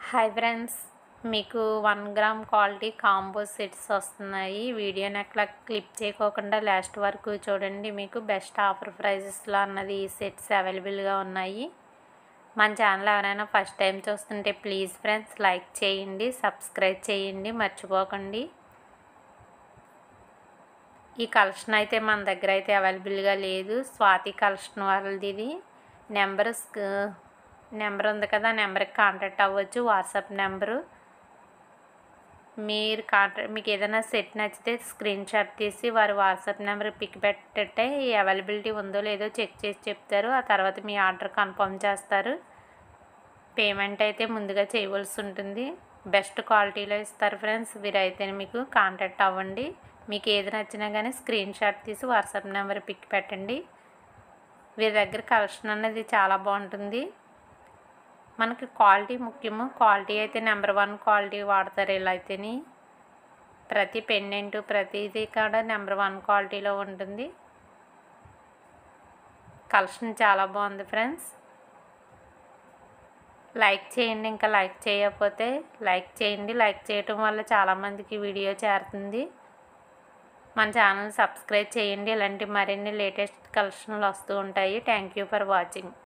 hi friends మీకు one gram quality combo sets వస్తున్నాయి వీడియోని అట్లా క్లిప్ చేయకోకుండా లాస్ట్ వరకు చూడండి మీకు బెస్ట్ ఆఫర్ ప్రైజెస్లో అన్నది ఈ సెట్స్ అవైలబుల్గా ఉన్నాయి మన ఛానల్ ఎవరైనా ఫస్ట్ టైం చూస్తుంటే ప్లీజ్ ఫ్రెండ్స్ లైక్ చేయండి సబ్స్క్రైబ్ చేయండి మర్చిపోకండి ఈ కలెక్షన్ అయితే మన దగ్గర అయితే అవైలబుల్గా లేదు స్వాతి కలెక్షన్ వాళ్ళది ఇది నెంబర్ నెంబర్ ఉంది కదా నెంబర్కి కాంటాక్ట్ అవ్వచ్చు వాట్సాప్ నెంబరు మీరు కాంటాక్ట్ మీకు ఏదైనా సెట్ నచ్చితే స్క్రీన్ షాట్ తీసి వారి వాట్సాప్ నెంబర్ పిక్ పెట్టే అవైలబిలిటీ ఉందో లేదో చెక్ చేసి చెప్తారు ఆ తర్వాత మీ ఆర్డర్ కన్ఫర్మ్ చేస్తారు పేమెంట్ అయితే ముందుగా చేయవలసి ఉంటుంది బెస్ట్ క్వాలిటీలో ఇస్తారు ఫ్రెండ్స్ వీరైతే మీకు కాంటాక్ట్ అవ్వండి మీకు ఏది నచ్చినా కానీ స్క్రీన్ షాట్ తీసి వాట్సాప్ నెంబర్ పిక్ పెట్టండి వీరి దగ్గర కలెక్షన్ అనేది చాలా బాగుంటుంది మనకి క్వాలిటీ ముఖ్యము క్వాలిటీ అయితే నెంబర్ వన్ క్వాలిటీ వాడతారు ఇలా అయితేని ప్రతి పెండెంట్ ప్రతిదీ కూడా నెంబర్ వన్ క్వాలిటీలో ఉంటుంది కలెక్షన్ చాలా బాగుంది ఫ్రెండ్స్ లైక్ చేయండి ఇంకా లైక్ చేయకపోతే లైక్ చేయండి లైక్ చేయటం వల్ల చాలామందికి వీడియో చేరుతుంది మన ఛానల్ సబ్స్క్రైబ్ చేయండి ఇలాంటి మరిన్ని లేటెస్ట్ కలెక్షన్లు వస్తూ ఉంటాయి థ్యాంక్ యూ ఫర్ వాచింగ్